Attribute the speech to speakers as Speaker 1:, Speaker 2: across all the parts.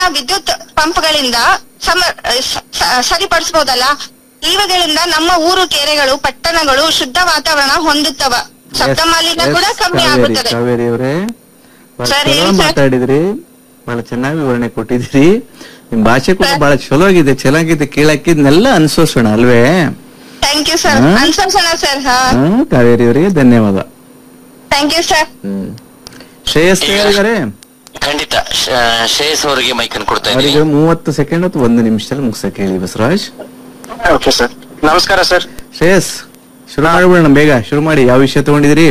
Speaker 1: ವಿದ್ಯುತ್ ಪಂಪ್ಗಳಿಂದ ಸಮ ಸ- ಸ- ಸರಿಪಡಿಸಬಹುದಲ್ಲ ಇವುಗಳಿಂದ ನಮ್ಮ ಊರು ಕೆರೆಗಳು ಪಟ್ಟಣಗಳು ಶುದ್ಧ ವಾತಾವರಣ ಹೊಂದುತ್ತವ ಶಬ್ದ ಮಾಲಿನ್ಯ ಕೂಡ ಕಮ್ಮಿ
Speaker 2: ಕಾವೇರಿ
Speaker 1: ಆಗುತ್ತದೆ
Speaker 2: ಕಾವೇರಿ ಅವರೇ ಬಹಳ
Speaker 1: ಸರ್,
Speaker 2: ಚಲೋ
Speaker 1: ಹೇಳಿ ಸರ್.
Speaker 2: ಮಾತಾಡಿದ್ರಿ ಬಹಳ ಚೆನ್ನಾಗಿ ವಿವರಣೆ ಕೊಟ್ಟಿದ್ರಿ ನಿಮ್ ಭಾಷೆ ಕೂಡ ಬಹಳ ಚಲೋ ಆಗಿದೆ ಚೆನ್ನಾಗಿದೆ ಕೇಳಕ್ಕಿದ್ನೆಲ್ಲ ಅನುಸರಿಸೋಣ ಅಲ್ವೇ
Speaker 1: ಥ್ಯಾಂಕ್ ಯು ಸರ್
Speaker 2: ಹ್ಮ್.
Speaker 1: ಅನ್ಸೋಣ ಸರ್ ಹಾ
Speaker 2: ಹ್ಮ್ ಕಾವೇರಿ ಅವರಿಗೆ ಧನ್ಯವಾದ
Speaker 1: thank you sir
Speaker 2: hmm Shreyas ಹೇಳಿದ್ದಾರೆ
Speaker 3: ಖಂಡಿತ ಶ- ಶ್ರೇಯಸ್ ಅವರಿಗೆ ಮೈಕ್ ಅನ್ನು ಕೊಡ್ತಾ
Speaker 2: ಅವರಿಗೆ
Speaker 3: ಇದ್ದೀನಿ
Speaker 2: ಮೂವತ್ತು ಸೆಕೆಂಡ್ ಅಥವಾ ಒಂದು ನಿಮಿಷದಲ್ಲಿ ಮುಗಿಸಕ್ಕೆ ಹೇಳಿ ಬಸವರಾಜ್
Speaker 4: ಓಕೆ ಸರ್ ನಮಸ್ಕಾರ ಸರ್
Speaker 2: ಶ್ರೇಯಸ್ ಶುರು ಮಾಡ್ಬಿಡೋಣ ಬೇಗ ಶುರು ಮಾಡಿ ಯಾವ ವಿಷಯ ತಗೊಂಡಿದ್ರಿ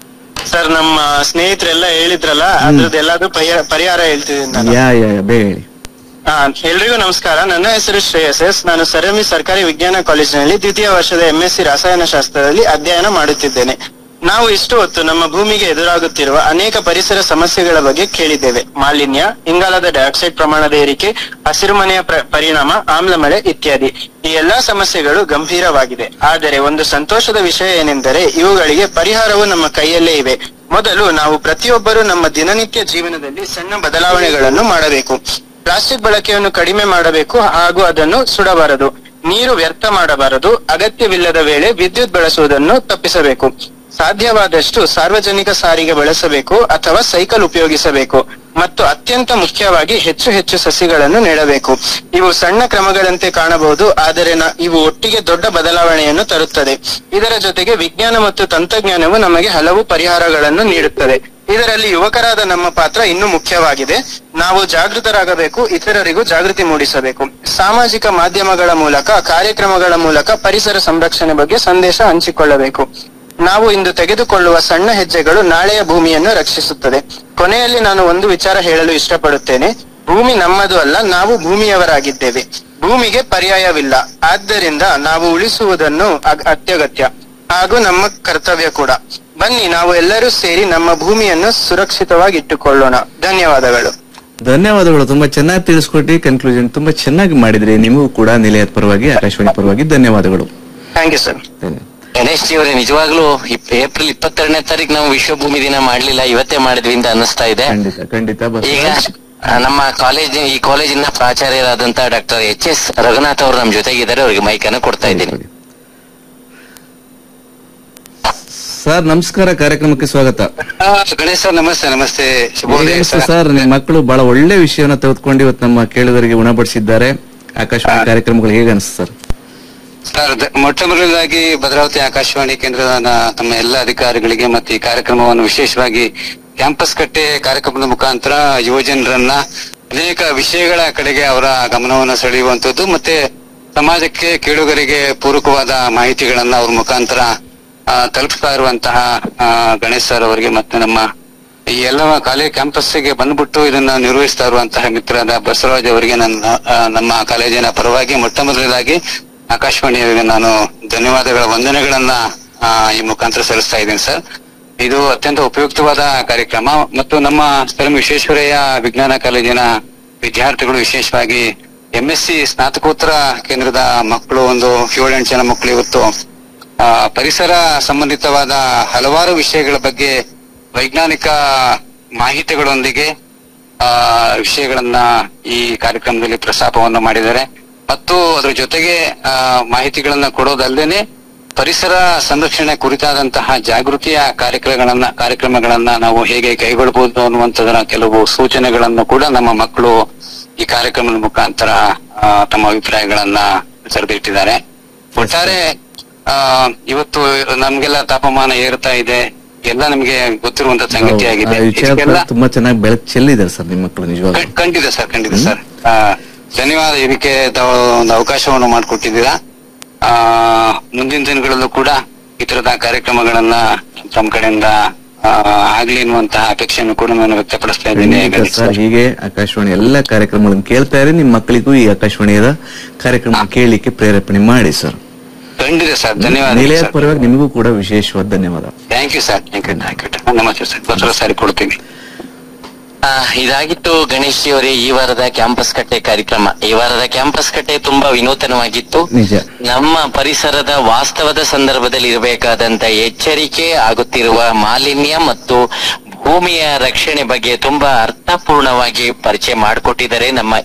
Speaker 4: ಸರ್ ನಮ್ಮ ಸ್ನೇಹಿತರೆಲ್ಲ ಹೇಳಿದ್ರಲ್ಲ ಅದ್ರದ್ದು ಎಲ್ಲಾದ್ರೂ ಪರಿಹಾರ ಪರಿಹಾರ ಹೇಳ್ತಿದ್ದೀನಿ ನಾನು
Speaker 2: ಯಾ ಯಾ ಯಾ, ಬೇಗ ಹೇಳಿ
Speaker 4: ಹಾ ಎಲ್ರಿಗೂ ನಮಸ್ಕಾರ ನನ್ನ ಹೆಸರು ಶ್ರೇಯಸ್ ಎಸ್ ನಾನು ಸರಮಿ ಸರ್ಕಾರಿ ವಿಜ್ಞಾನ ಕಾಲೇಜಿನಲ್ಲಿ ದ್ವಿತೀಯ ವರ್ಷದ ಎಂಎಸ್ಸಿ ರಸಾಯನಶಾಸ್ತ್ರದಲ್ಲಿ ಅಧ್ಯಯನ ಮಾಡುತ್ತಿದ್ದೇನೆ ನಾವು ಇಷ್ಟು ಹೊತ್ತು ನಮ್ಮ ಭೂಮಿಗೆ ಎದುರಾಗುತ್ತಿರುವ ಅನೇಕ ಪರಿಸರ ಸಮಸ್ಯೆಗಳ ಬಗ್ಗೆ ಕೇಳಿದ್ದೇವೆ ಮಾಲಿನ್ಯ ಇಂಗಾಲದ ಡೈಆಕ್ಸೈಡ್ ಪ್ರಮಾಣದ ಏರಿಕೆ ಹಸಿರುಮನೆಯ ಪ್ರ- ಪರಿಣಾಮ ಆಮ್ಲ ಮಳೆ ಇತ್ಯಾದಿ ಈ ಎಲ್ಲಾ ಸಮಸ್ಯೆಗಳು ಗಂಭೀರವಾಗಿದೆ ಆದರೆ ಒಂದು ಸಂತೋಷದ ವಿಷಯ ಏನೆಂದರೆ ಇವುಗಳಿಗೆ ಪರಿಹಾರವು ನಮ್ಮ ಕೈಯಲ್ಲೇ ಇವೆ ಮೊದಲು ನಾವು ಪ್ರತಿಯೊಬ್ಬರು ನಮ್ಮ ದಿನನಿತ್ಯ ಜೀವನದಲ್ಲಿ ಸಣ್ಣ ಬದಲಾವಣೆಗಳನ್ನು ಮಾಡಬೇಕು ಪ್ಲಾಸ್ಟಿಕ್ ಬಳಕೆಯನ್ನು ಕಡಿಮೆ ಮಾಡಬೇಕು ಹಾಗೂ ಅದನ್ನು ಸುಡಬಾರದು ನೀರು ವ್ಯರ್ಥ ಮಾಡಬಾರದು ಅಗತ್ಯವಿಲ್ಲದ ವೇಳೆ ವಿದ್ಯುತ್ ಬಳಸುವುದನ್ನು ತಪ್ಪಿಸಬೇಕು ಸಾಧ್ಯವಾದಷ್ಟು ಸಾರ್ವಜನಿಕ ಸಾರಿಗೆ ಬಳಸಬೇಕು ಅಥವಾ ಸೈಕಲ್ ಉಪಯೋಗಿಸಬೇಕು ಮತ್ತು ಅತ್ಯಂತ ಮುಖ್ಯವಾಗಿ ಹೆಚ್ಚು ಹೆಚ್ಚು ಸಸಿಗಳನ್ನು ನೆಡಬೇಕು ಇವು ಸಣ್ಣ ಕ್ರಮಗಳಂತೆ ಕಾಣಬಹುದು ಆದರೆ ನ- ಇವು ಒಟ್ಟಿಗೆ ದೊಡ್ಡ ಬದಲಾವಣೆಯನ್ನು ತರುತ್ತದೆ ಇದರ ಜೊತೆಗೆ ವಿಜ್ಞಾನ ಮತ್ತು ತಂತ್ರಜ್ಞಾನವು ನಮಗೆ ಹಲವು ಪರಿಹಾರಗಳನ್ನು ನೀಡುತ್ತದೆ ಇದರಲ್ಲಿ ಯುವಕರಾದ ನಮ್ಮ ಪಾತ್ರ ಇನ್ನೂ ಮುಖ್ಯವಾಗಿದೆ ನಾವು ಜಾಗೃತರಾಗಬೇಕು ಇತರರಿಗೂ ಜಾಗೃತಿ ಮೂಡಿಸಬೇಕು ಸಾಮಾಜಿಕ ಮಾಧ್ಯಮಗಳ ಮೂಲಕ ಕಾರ್ಯಕ್ರಮಗಳ ಮೂಲಕ ಪರಿಸರ ಸಂರಕ್ಷಣೆ ಬಗ್ಗೆ ಸಂದೇಶ ಹಂಚಿಕೊಳ್ಳಬೇಕು ನಾವು ಇಂದು ತೆಗೆದುಕೊಳ್ಳುವ ಸಣ್ಣ ಹೆಜ್ಜೆಗಳು ನಾಳೆಯ ಭೂಮಿಯನ್ನು ರಕ್ಷಿಸುತ್ತದೆ ಕೊನೆಯಲ್ಲಿ ನಾನು ಒಂದು ವಿಚಾರ ಹೇಳಲು ಇಷ್ಟಪಡುತ್ತೇನೆ ಭೂಮಿ ನಮ್ಮದು ಅಲ್ಲ ನಾವು ಭೂಮಿಯವರಾಗಿದ್ದೇವೆ ಭೂಮಿಗೆ ಪರ್ಯಾಯವಿಲ್ಲ ಆದ್ದರಿಂದ ನಾವು ಉಳಿಸುವುದನ್ನು ಅಗ್- ಅತ್ಯಗತ್ಯ ಹಾಗೂ ನಮ್ಮ ಕರ್ತವ್ಯ ಕೂಡ ಬನ್ನಿ ನಾವು ಎಲ್ಲರೂ ಸೇರಿ ನಮ್ಮ ಭೂಮಿಯನ್ನು ಸುರಕ್ಷಿತವಾಗಿ ಇಟ್ಟುಕೊಳ್ಳೋಣ ಧನ್ಯವಾದಗಳು
Speaker 2: ಧನ್ಯವಾದಗಳು ತುಂಬಾ ಚೆನ್ನಾಗಿ ತಿಳಿಸ್ಕೊಟ್ಟಿ ಕನ್ಕ್ಲೂಷನ್ ತುಂಬಾ ಚೆನ್ನಾಗಿ ಮಾಡಿದ್ರಿ ನಿಮಗೂ ಕೂಡ ನಿಲಯದ ಪರವಾಗಿ ಆಕಾಶವಾಣಿ ಪರವಾಗಿ ಧನ್ಯವಾದಗಳು
Speaker 4: ಥ್ಯಾಂಕ್ ಯು ಸರ್
Speaker 2: ಧನ್ಯವಾದ
Speaker 3: ಗಣೇಶ್ ಜಿ ಅವರೇ ನಿಜವಾಗ್ಲೂ ಇಪ್- ಏಪ್ರಿಲ್ ಇಪ್ಪತ್ತೆರಡನೇ ತಾರೀಕು ನಾವು ವಿಶ್ವ ಭೂಮಿ ದಿನ ಮಾಡ್ಲಿಲ್ಲ ಇವತ್ತೇ ಮಾಡಿದ್ವಿ ಅಂತ ಅನ್ನಿಸ್ತಾ ಇದೆ
Speaker 2: ಖಂಡಿತ ಖಂಡಿತ
Speaker 3: ಈಗ
Speaker 2: ಬಸವರಾಜ್
Speaker 3: ಆ, ನಮ್ಮ ಕಾಲೇಜ್ ಈ ಕಾಲೇಜಿನ ಪ್ರಾಚಾರ್ಯರಾದಂತ ಡಾಕ್ಟರ್ ಎಚ್ ಎಸ್ ರಘುನಾಥ್ ಅವರು ನಮ್ಮ ಜೊತೆಗಿದ್ದಾರೆ ಅವರಿಗೆ ಮೈಕ್ ಅನ್ನು ಕೊಡ್ತಾ ಇದ್ದೀನಿ
Speaker 2: ಸರ್ ನಮಸ್ಕಾರ ಕಾರ್ಯಕ್ರಮಕ್ಕೆ ಸ್ವಾಗತ
Speaker 4: ಗಣೇಶ್ ಸರ್ ನಮಸ್ತೆ ನಮಸ್ತೆ
Speaker 2: ಹೇಗನ್ನಿಸ್ತು ಸರ್ ನಿಮ್ಮ ಮಕ್ಕಳು ಬಹಳ ಒಳ್ಳೆ ವಿಷಯವನ್ನ ತೆಗೆದುಕೊಂಡು ಇವತ್ತು ನಮ್ಮ ಕೇಳುಗರಿಗೆ ಉಣಬಡಿಸಿದ್ದಾರೆ ಆಕಾಶವಾಣಿ ಕಾರ್ಯಕ್ರಮಗಳು ಹೇಗೆ ಅನಿಸ್ತು ಸರ್
Speaker 5: ಸರ್ ದ- ಮೊಟ್ಟ ಮೊದಲದಾಗಿ ಭದ್ರಾವತಿ ಆಕಾಶವಾಣಿ ಕೇಂದ್ರದ ನ- ತಮ್ಮ ಎಲ್ಲ ಅಧಿಕಾರಿಗಳಿಗೆ ಮತ್ತು ಈ ಕಾರ್ಯಕ್ರಮವನ್ನು ವಿಶೇಷವಾಗಿ ಕ್ಯಾಂಪಸ್ ಕಟ್ಟೆ ಕಾರ್ಯಕ್ರಮದ ಮುಖಾಂತರ ಯುವಜನರನ್ನ ಅನೇಕ ವಿಷಯಗಳ ಕಡೆಗೆ ಅವರ ಗಮನವನ್ನು ಸೆಳೆಯುವಂತದ್ದು ಮತ್ತೆ ಸಮಾಜಕ್ಕೆ ಕೇಳುಗರಿಗೆ ಪೂರಕವಾದ ಮಾಹಿತಿಗಳನ್ನ ಅವ್ರ ಮುಖಾಂತರ ಆ, ತಲುಪಿಸ್ತಾ ಇರುವಂತಹ ಆ, ಗಣೇಶ್ ಸರ್ ಅವರಿಗೆ ಮತ್ತೆ ನಮ್ಮ ಈ ಎಲ್ಲ ಕಾಲೇಜ್ ಕ್ಯಾಂಪಸ್ಗೆ ಬಂದ್ಬಿಟ್ಟು ಇದನ್ನ ನಿರ್ವಹಿಸ್ತಾ ಇರುವಂತಹ ಮಿತ್ರರಾದ ಬಸವರಾಜ್ ಅವರಿಗೆ ನನ್ನ ಆ, ನಮ್ಮ ಕಾಲೇಜಿನ ಪರವಾಗಿ ಮೊಟ್ಟ ಮೊದಲನೇದಾಗಿ ಆಕಾಶವಾಣಿಯವರಿಗೆ ನಾನು ಧನ್ಯವಾದಗಳ ವಂದನೆಗಳನ್ನ ಆ, ಈ ಮುಖಾಂತರ ಸಲ್ಲಿಸ್ತಾ ಇದ್ದೀನಿ ಸರ್ ಇದು ಅತ್ಯಂತ ಉಪಯುಕ್ತವಾದ ಕಾರ್ಯಕ್ರಮ ಮತ್ತು ನಮ್ಮ ಸ್ವಯಂ ವಿಶ್ವೇಶ್ವರಯ್ಯ ವಿಜ್ಞಾನ ಕಾಲೇಜಿನ ವಿದ್ಯಾರ್ಥಿಗಳು ವಿಶೇಷವಾಗಿ ಎಂ ಎಸ್ ಸಿ ಸ್ನಾತಕೋತ್ತರ ಕೇಂದ್ರದ ಮಕ್ಕಳು ಒಂದು ಏಳೆಂಟು ಜನ ಮಕ್ಕಳು ಇವತ್ತು ಆ, ಪರಿಸರ ಸಂಬಂಧಿತವಾದ ಹಲವಾರು ವಿಷಯಗಳ ಬಗ್ಗೆ ವೈಜ್ಞಾನಿಕ ಮಾಹಿತಿಗಳೊಂದಿಗೆ ಆ ವಿಷಯಗಳನ್ನ ಈ ಕಾರ್ಯಕ್ರಮದಲ್ಲಿ ಪ್ರಸ್ತಾಪವನ್ನು ಮಾಡಿದ್ದಾರೆ ಮತ್ತು ಅದ್ರ ಜೊತೆಗೆ ಆ ಮಾಹಿತಿಗಳನ್ನ ಕೊಡೋದಲ್ಲದೇನೆ ಪರಿಸರ ಸಂರಕ್ಷಣೆ ಕುರಿತಾದಂತಹ ಜಾಗೃತಿಯ ಕಾರ್ಯಕ್ರಮಗಳನ್ನ ಕಾರ್ಯಕ್ರಮಗಳನ್ನ ನಾವು ಹೇಗೆ ಕೈಗೊಳ್ಳಬಹುದು ಅನ್ನುವಂಥದ್ರ ಕೆಲವು ಸೂಚನೆಗಳನ್ನು ಕೂಡ ನಮ್ಮ ಮಕ್ಕಳು ಈ ಕಾರ್ಯಕ್ರಮದ ಮುಖಾಂತರ ಆ, ತಮ್ಮ ಅಭಿಪ್ರಾಯಗಳನ್ನ ಸೆರೆದಿಟ್ಟಿದ್ದಾರೆ ಒಟ್ಟಾರೆ ಆ ಇವತ್ತು ನಮ್ಗೆಲ್ಲ ತಾಪಮಾನ ಏರ್ತಾ ಇದೆ ಎಲ್ಲ ನಮ್ಗೆ ಗೊತ್ತಿರುವಂತ ಸಂಗತಿಯಾಗಿದೆ
Speaker 2: ಆ ವಿಚಾರ
Speaker 5: ಇದಕ್ಕೆಲ್ಲ
Speaker 2: ತುಂಬಾ ಚೆನ್ನಾಗಿ ಬೆಳಕು ಚೆಲ್ಲಿದ್ದಾರೆ ಸರ್ ನಿಮ್ಮ ಮಕ್ಕಳು ನಿಜವಾಗ್ಲೂ
Speaker 5: ಖ- ಖಂಡಿತ ಸರ್ ಖಂಡಿತ ಸರ್ ಆ, ಧನ್ಯವಾದ ಇದಕ್ಕೆ ತಾವು ಒಂದು ಅವಕಾಶವನ್ನು ಮಾಡಿಕೊಟ್ಟಿದ್ದೀರಾ ಆ ಮುಂದಿನ ದಿನಗಳಲ್ಲೂ ಕೂಡ ಈ ತರದ ಕಾರ್ಯಕ್ರಮಗಳನ್ನ ತಮ್ಮ ಕಡೆಯಿಂದ ಆ, ಆಗ್ಲಿ ಅನ್ನುವಂತಹ ಅಪೇಕ್ಷೆಯನ್ನು ಕೂಡ ನಾನು ವ್ಯಕ್ತಪಡಿಸ್ತಾ ಇದ್ದೀನಿ
Speaker 2: ಖಂಡಿತ
Speaker 5: ಗಣೇಶ್
Speaker 2: ಸರ್
Speaker 5: ಸರ್.
Speaker 2: ಹೀಗೆ ಆಕಾಶವಾಣಿ ಎಲ್ಲ ಕಾರ್ಯಕ್ರಮಗಳನ್ನು ಕೇಳ್ತಾ ಇರಿ ನಿಮ್ಮ ಮಕ್ಕಳಿಗೂ ಈ ಆಕಾಶವಾಣಿಯ ಕಾರ್ಯಕ್ರಮ ಕೇಳಲಿಕ್ಕೆ ಪ್ರೇರೇಪಣೆ ಮಾಡಿ ಸರ್
Speaker 5: ಖಂಡಿತ ಸರ್ ಧನ್ಯವಾದ
Speaker 2: ನಿಲಯದ ಪರವಾಗಿ ನಿಮಗೂ ಕೂಡ ವಿಶೇಷವಾದ ಧನ್ಯವಾದ
Speaker 5: thank you sir thank you thank you ನಮಸ್ತೆ ಸರ್ ಬಸವ ಸಾರಿ ಕೊಡ್ತೀನಿ
Speaker 3: ಆ, ಇದಾಗಿತ್ತು ಗಣೇಶ್ ಜಿ ಅವರೇ ಈ ವಾರದ ಕ್ಯಾಂಪಸ್ ಕಟ್ಟೆ ಕಾರ್ಯಕ್ರಮ ಈ ವಾರದ ಕ್ಯಾಂಪಸ್ ಕಟ್ಟೆ ತುಂಬಾ ವಿನೂತನವಾಗಿತ್ತು
Speaker 2: ನಿಜ
Speaker 3: ನಮ್ಮ ಪರಿಸರದ ವಾಸ್ತವದ ಸಂದರ್ಭದಲ್ಲಿ ಇರಬೇಕಾದಂತ ಎಚ್ಚರಿಕೆ ಆಗುತ್ತಿರುವ ಮಾಲಿನ್ಯ ಮತ್ತು ಭೂಮಿಯ ರಕ್ಷಣೆ ಬಗ್ಗೆ ತುಂಬಾ ಅರ್ಥಪೂರ್ಣವಾಗಿ ಪರಿಚಯ ಮಾಡಿಕೊಟ್ಟಿದ್ದಾರೆ ನಮ್ಮ